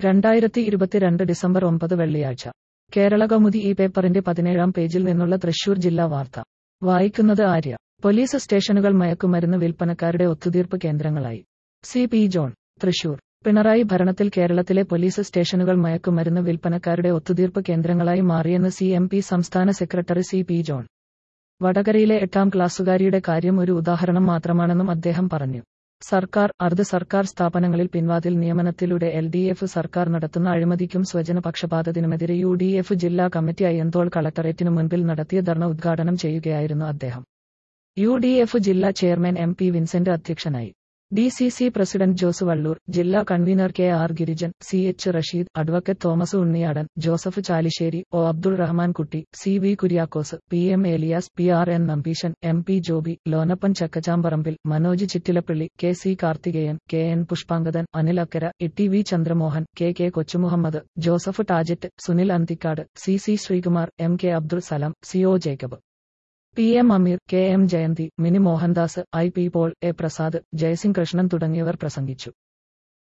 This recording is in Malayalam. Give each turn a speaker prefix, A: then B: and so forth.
A: രണ്ടായിരത്തി ഇരുപത്തിരണ്ട് ഡിസംബർ ഒമ്പത് വെള്ളിയാഴ്ച കേരള കൗമുദി ഈ പേപ്പറിന്റെ പതിനേഴാം പേജിൽ നിന്നുള്ള തൃശൂർ ജില്ലാ വാർത്ത വായിക്കുന്നത് ആര്യ പോലീസ് സ്റ്റേഷനുകൾ മയക്കുമരുന്ന് വിൽപ്പനക്കാരുടെ ഒത്തുതീർപ്പ് കേന്ദ്രങ്ങളായി C P John Thrissur Pinarayi ഭരണത്തിൽ കേരളത്തിലെ പോലീസ് സ്റ്റേഷനുകൾ മയക്കുമരുന്ന് വിൽപ്പനക്കാരുടെ ഒത്തുതീർപ്പ് കേന്ദ്രങ്ങളായി മാറിയെന്ന് സി എം പി സംസ്ഥാന സെക്രട്ടറി സി പി ജോൺ വടകരയിലെ എട്ടാം ക്ലാസ്സുകാരിയുടെ കാര്യം ഒരു ഉദാഹരണം മാത്രമാണെന്നും അദ്ദേഹം പറഞ്ഞു സർക്കാർ അർദ്ധ സർക്കാർ സ്ഥാപനങ്ങളിൽ പിൻവാതിൽ നിയമനത്തിലൂടെ എൽ ഡി എഫ് സർക്കാർ നടത്തുന്ന അഴിമതിക്കും സ്വജന പക്ഷപാതത്തിനുമെതിരെ യു ഡി എഫ് ജില്ലാ കമ്മിറ്റി അയ്യന്തോൾ കളക്ടറേറ്റിനു മുൻപിൽ നടത്തിയ ധർണ ഉദ്ഘാടനം ചെയ്യുകയായിരുന്നു അദ്ദേഹം യു ഡി എഫ് ജില്ലാ ചെയർമാൻ എം പി വിൻസെന്റ് അധ്യക്ഷനായി D C C president Jose Vallur ജില്ലാ convener K R Girijan C H Rasheed advocate Thomas Unniyadan Joseph Chalissery O Abdul Rahman Kutty C V Kuriakose P M Elias P R N Nambeesan M P Joby Lonappan Chakkachamparambil Manoj Chittilappally K C Karthikeyan K N Pushpangadan Anil Akkara E V Chandramohan K K Kochumuhammad Joseph Tajet Sunil Anthikad C C Sreekumar M K Abdul Salam C O Jacob P M Ameer K M Jayanthi Mini Mohandas I P Paul A Prasad Jayasingh Krishnan തുടങ്ങിയവർ പ്രസംഗിച്ചു